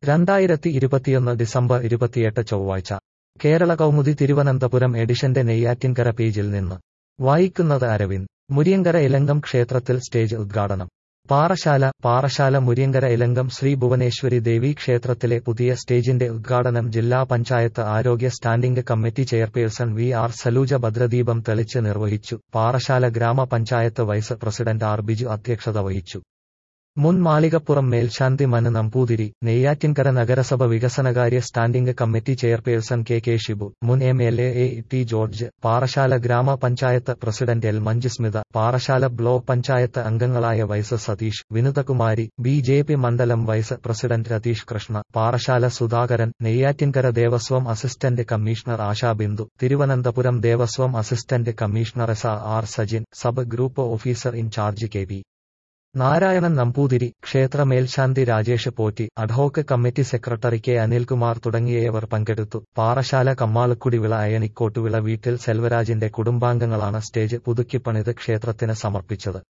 രണ്ടായിരത്തി ഇരുപത്തിയൊന്ന് ഡിസംബർ ഇരുപത്തിയെട്ട് ചൊവ്വാഴ്ച കേരള കൗമുദി തിരുവനന്തപുരം എഡിഷന്റെ നെയ്യാറ്റിൻകര പേജിൽ നിന്ന് വായിക്കുന്നത് അരവിന്ദ് മുരിയങ്കര ഇലങ്കം ക്ഷേത്രത്തിൽ സ്റ്റേജ് ഉദ്ഘാടനം പാറശാല പാറശാല മുരിയങ്കര ഇലങ്കം ശ്രീ ഭുവനേശ്വരി ദേവി ക്ഷേത്രത്തിലെ പുതിയ സ്റ്റേജിന്റെ ഉദ്ഘാടനം ജില്ലാ പഞ്ചായത്ത് ആരോഗ്യ standing committee chairperson V R Saluja ഭദ്രദീപം തെളിച്ച് നിർവഹിച്ചു പാറശാല ഗ്രാമപഞ്ചായത്ത് വൈസ് പ്രസിഡന്റ് ആർ ബിജു അധ്യക്ഷത വഹിച്ചു മുൻ മാളികപ്പുറം മേൽശാന്തി മന നമ്പൂതിരി നെയ്യാറ്റിൻകര നഗരസഭ വികസനകാര്യ standing committee chairperson K K Shibu മുൻ M L A A T George Parassala ഗ്രാമപഞ്ചായത്ത് president L Manjusmitha Parassala block panchayat അംഗങ്ങളായ vice Satheesh Vinuthakumari B J P മണ്ഡലം vice president Ratheesh Krishna Parassala Sudhakaran Neyyattinkara Devaswom assistant commissioner Asha Bindu Thiruvananthapuram Devaswom assistant commissioner S R Sajin sub group officer incharge K V Narayanan Namboothiri ക്ഷേത്ര മേൽശാന്തി Rajesh Potti adhoc committee secretary K Anilkumar തുടങ്ങിയവർ പങ്കെടുത്തു പാറശാല കമ്മാളുക്കുടിവിള അയനിക്കോട്ടുവിള വീട്ടിൽ സെൽവരാജിന്റെ കുടുംബാംഗങ്ങളാണ് stage പുതുക്കിപ്പണിത് ക്ഷേത്രത്തിന് സമർപ്പിച്ചത്